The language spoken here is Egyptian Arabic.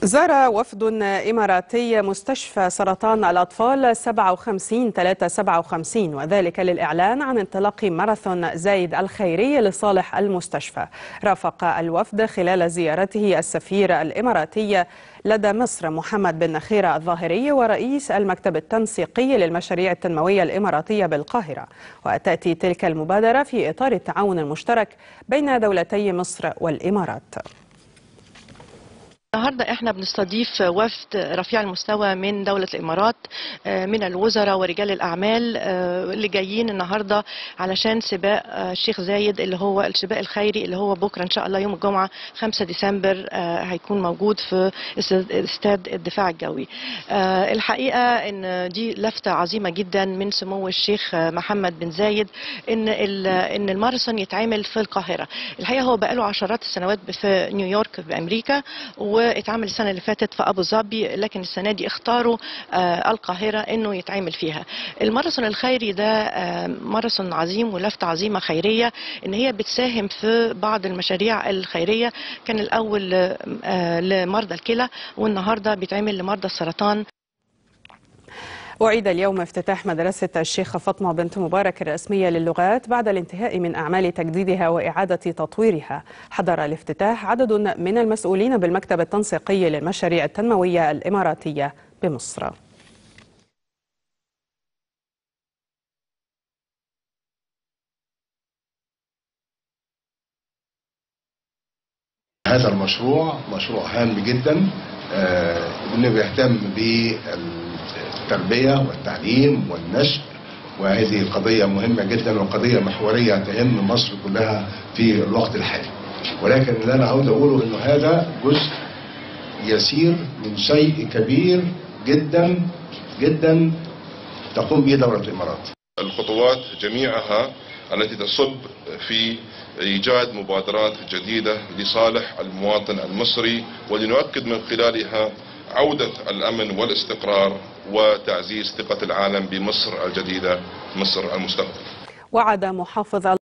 زار وفد إماراتي مستشفى سرطان الأطفال 57 357 وذلك للإعلان عن انطلاق ماراثون زايد الخيري لصالح المستشفى رافق الوفد خلال زيارته السفير الإماراتي لدى مصر محمد بن نخيرة الظاهري ورئيس المكتب التنسيقي للمشاريع التنموية الإماراتية بالقاهرة وتأتي تلك المبادرة في إطار التعاون المشترك بين دولتي مصر والإمارات النهارده احنا بنستضيف وفد رفيع المستوى من دولة الامارات من الوزراء ورجال الاعمال اللي جايين النهارده علشان سباق الشيخ زايد اللي هو السباق الخيري اللي هو بكره ان شاء الله يوم الجمعه 5 ديسمبر هيكون موجود في استاد الدفاع الجوي. الحقيقه ان دي لفته عظيمه جدا من سمو الشيخ محمد بن زايد ان ان الماراثون يتعمل في القاهره. الحقيقه هو بقاله عشرات السنوات في نيويورك بامريكا و واتعمل السنه اللي فاتت في ابو ظبي لكن السنه دي اختاروا آه القاهره انه يتعمل فيها الماراثون الخيري ده آه ماراثون عظيم ولفته عظيمه خيريه ان هي بتساهم في بعض المشاريع الخيريه كان الاول آه لمرضى الكلى والنهارده بيتعمل لمرضى السرطان أعيد اليوم افتتاح مدرسة الشيخة فاطمة بنت مبارك الرسمية للغات بعد الانتهاء من أعمال تجديدها وإعادة تطويرها حضر الافتتاح عدد من المسؤولين بالمكتب التنسيقي للمشاريع التنموية الإماراتية بمصر هذا المشروع مشروع هام جدا انه بيهتم بالتربيه والتعليم والنشء وهذه قضيه مهمه جدا وقضيه محوريه تهم مصر كلها في الوقت الحالي ولكن اللي انا عاوز اقوله انه هذا جزء يسير من شيء كبير جدا جدا تقوم به دوله الامارات الخطوات جميعها التي تصب في ايجاد مبادرات جديده لصالح المواطن المصري ولنؤكد من خلالها عوده الامن والاستقرار وتعزيز ثقه العالم بمصر الجديده مصر المستقبل. وعد محافظ